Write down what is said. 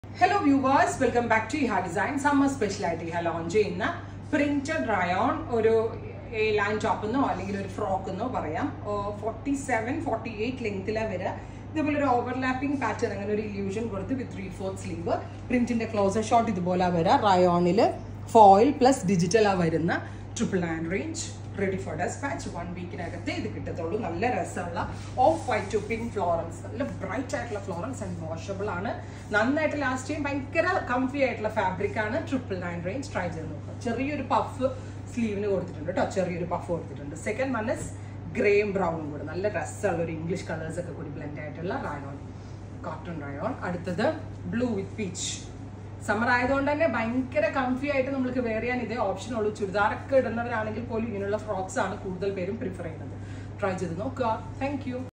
hello viewers welcome back to Iha design summer special ആയിട്ട് Iha launch ചെയ്യുന്ന printed rayon ഒരു line ടോപ്പെന്നോ അല്ലെങ്കിൽ ഒരു ഫ്രോക്ക് എന്നോ പറയാം ഫോർട്ടി സെവൻ ഫോർട്ടി എയ്റ്റ് ലെങ്തിലാണ് വരിക ഇതുപോലെ ഒരു ഓവർലാപ്പിംഗ് പാറ്റേൺ അങ്ങനെ ഒരു ഇല്യൂഷൻ കൊടുത്ത് വിത്ത് ത്രീ ഫോർത്ത് സ്ലീവ് പ്രിന്റിന്റെ ക്ലോസർ ഷോട്ട് ഇതുപോലെ വരിക റയോണിൽ ഫോയിൽ പ്ലസ് ഡിജിറ്റലാ വരുന്ന triple nine range ready for dispatch one വീക്കിനകത്ത് ഇത് കിട്ടത്തുള്ളൂ നല്ല രസമുള്ള off white to pink florals നല്ല ബ്രൈറ്റ് ആയിട്ടുള്ള ഫ്ലോറൻസ് ആൻഡ് വാഷബിൾ ആണ് നന്നായിട്ട് ലാസ്റ്റ് ചെയ്യും ഭയങ്കര കംഫി ആയിട്ടുള്ള ഫാബ്രിക് ആണ് ട്രിപ്പിൾ നയൻ റേഞ്ച് ട്രൈ ചെയ്ത് നോക്കുക ചെറിയൊരു പഫ് സ്ലീവിന് കൊടുത്തിട്ടുണ്ട് കേട്ടോ ചെറിയൊരു പഫ് കൊടുത്തിട്ടുണ്ട് സെക്കൻഡ് വൺ ഇസ് ഗ്രേയും ബ്രൗണും കൂടെ നല്ല രസമുള്ള ഒരു ഇംഗ്ലീഷ് കളേഴ്സ് ഒക്കെ കൂടി ബ്ലെൻഡ് ആയിട്ടുള്ള റയോൺ കോട്ടൺ റയോൺ അടുത്തത് ബ്ലൂ വിത്ത് പീച്ച് സമ്മർ ആയതുകൊണ്ട് തന്നെ ഭയങ്കര കംഫി ആയിട്ട് നമുക്ക് വെയർ ചെയ്യാൻ ഇതേ ഓപ്ഷൻ ഉള്ളൂ ചുരിദാറൊക്കെ ഇടുന്നവരാണെങ്കിൽ പോലും ഇങ്ങനെയുള്ള ഫ്രോക്സ് ആണ് കൂടുതൽ പേരും പ്രിഫർ ചെയ്യുന്നത് ട്രൈ ചെയ്ത് നോക്കുക താങ്ക്